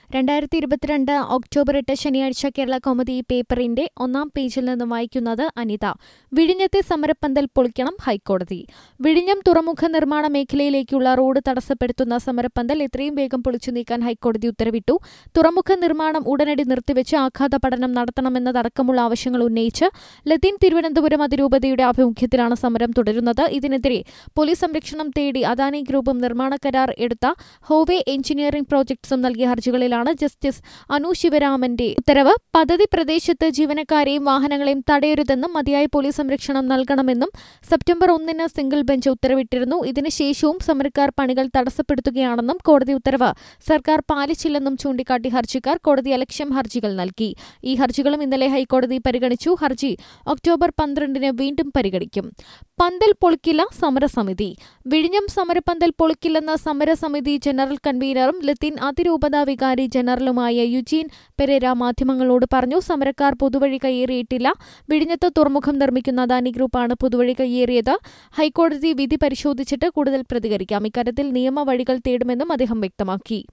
രണ്ടായിരത്തി ഇരുപത്തിരണ്ട് ഒക്ടോബർ എട്ട് ശനിയാഴ്ച കേരള കൗമുദി പേപ്പറിന്റെ ഒന്നാം പേജിൽ നിന്ന് വായിക്കുന്നത് അനിത വിഴിഞ്ഞത്തെ സമരപ്പന്തൽ പൊളിക്കണം ഹൈക്കോടതി വിഴിഞ്ഞം തുറമുഖ നിർമ്മാണ മേഖലയിലേക്കുള്ള റോഡ് തടസ്സപ്പെടുത്തുന്ന സമരപ്പന്തൽ എത്രയും വേഗം പൊളിച്ചു നീക്കാൻ ഹൈക്കോടതി ഉത്തരവിട്ടു തുറമുഖ നിർമ്മാണം ഉടനടി നിർത്തിവെച്ച് ആഘാത പഠനം നടത്തണമെന്നതടക്കമുള്ള ആവശ്യങ്ങൾ ഉന്നയിച്ച് ലത്തീൻ തിരുവനന്തപുരം അതിരൂപതയുടെ ആഭിമുഖ്യത്തിലാണ് സമരം തുടരുന്നത് ഇതിനെതിരെ പോലീസ് സംരക്ഷണം തേടി അദാനി ഗ്രൂപ്പും നിർമ്മാണ കരാർ എടുത്ത ഹോവേ എഞ്ചിനീയറിംഗ് പ്രോജക്ട്സും നൽകിയ ഹർജികളിലാണ് ജസ്റ്റിസ് അനു ശിവരാമന്റെ ഉത്തരവ് പദ്ധതി പ്രദേശത്ത് ജീവനക്കാരെയും വാഹനങ്ങളെയും തടയരുതെന്നും മതിയായ പോലീസ് സംരക്ഷണം നൽകണമെന്നും സെപ്റ്റംബർ ഒന്നിന് സിംഗിൾ ബെഞ്ച് ഉത്തരവിട്ടിരുന്നു ഇതിനുശേഷവും സമരക്കാർ പണികൾ തടസ്സപ്പെടുത്തുകയാണെന്നും കോടതി ഉത്തരവ് സർക്കാർ പാലിച്ചില്ലെന്നും ചൂണ്ടിക്കാട്ടി ഹർജിക്കാർ കോടതി അലക്ഷ്യം ഹർജികൾ നൽകി ഈ ഹർജികളും ഇന്നലെ ഹൈക്കോടതി പരിഗണിച്ചു ഹർജി ഒക്ടോബർ പന്ത്രണ്ടിന് വീണ്ടും പരിഗണിക്കും പന്തൽ പൊളിക്കില്ല സമരസമിതി വിഴിഞ്ഞം സമരപന്തൽ പൊളിക്കില്ലെന്ന സമരസമിതി ജനറൽ കൺവീനറും ലത്തീൻ അതിരൂപത വികാരി ജനറലുമായ യുജീൻ പെരേര മാധ്യമങ്ങളോട് പറഞ്ഞു സമരക്കാർ പൊതുവഴി കയ്യേറിയിട്ടില്ല വിഴിഞ്ഞത്ത് തുറമുഖം നിർമ്മിക്കുന്ന അദാനി ഗ്രൂപ്പാണ് പൊതുവഴി കയ്യേറിയത് ഹൈക്കോടതി വിധി പരിശോധിച്ചിട്ട് കൂടുതൽ പ്രതികരിക്കാം ഇക്കാര്യത്തിൽ നിയമവഴികൾ തേടുമെന്നും അദ്ദേഹം വ്യക്തമാക്കി